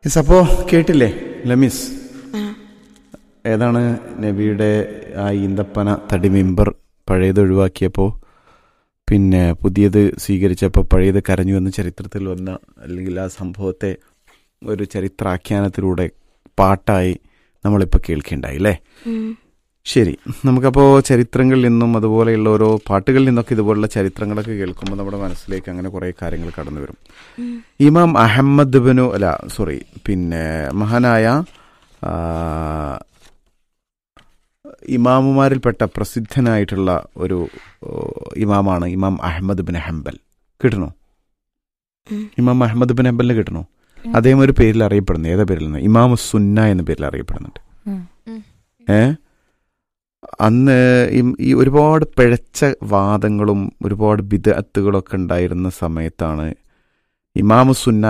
yes അപ്പോൾ കേട്ടില്ലേ ലമീസ് ഏതാണ് നബിയുടെ ആ ഈന്തപ്പന തടി മെമ്പർ പഴയത് ഒഴിവാക്കിയപ്പോൾ പിന്നെ പുതിയത് സ്വീകരിച്ചപ്പോൾ പഴയത് കരഞ്ഞു എന്ന ചരിത്രത്തിൽ വന്ന അല്ലെങ്കിൽ ആ സംഭവത്തെ ഒരു ചരിത്രാഖ്യാനത്തിലൂടെ പാട്ടായി നമ്മളിപ്പോൾ കേൾക്കേണ്ടായി അല്ലേ ശരി നമുക്കപ്പോൾ ചരിത്രങ്ങളിൽ നിന്നും അതുപോലെയുള്ള ഓരോ പാട്ടുകളിൽ നിന്നൊക്കെ ഇതുപോലുള്ള ചരിത്രങ്ങളൊക്കെ കേൾക്കുമ്പോൾ നമ്മുടെ മനസ്സിലേക്ക് അങ്ങനെ കുറേ കാര്യങ്ങൾ കടന്നു വരും ഇമാം അഹമ്മദ് ബിനു അല്ല സോറി പിന്നെ മഹാനായ ആ, ഇമാമുമാരിൽപ്പെട്ട പ്രസിദ്ധനായിട്ടുള്ള ഒരു ഓ, ഇമാമാണ് ഇമാം അഹമ്മദ് ബിൻ ഹംബൽ കിട്ടണോ ഇമാം അഹമ്മദ് ബിൻ ഹംബലിനെ കിട്ടണോ അദ്ദേഹം ഒരു പേരിൽ അറിയപ്പെടുന്നു ഏതാ പേരിൽ നിന്ന് ഇമാം സുന്ന എന്ന പേരിൽ അറിയപ്പെടുന്നുണ്ട് ഏ അന്ന് ഈ- ഈ ഒരുപാട് പിഴച്ച വാദങ്ങളും ഒരുപാട് ബിദഅത്തുകളൊക്കെ ഉണ്ടായിരുന്ന സമയത്താണ് ഇമാമു സുന്ന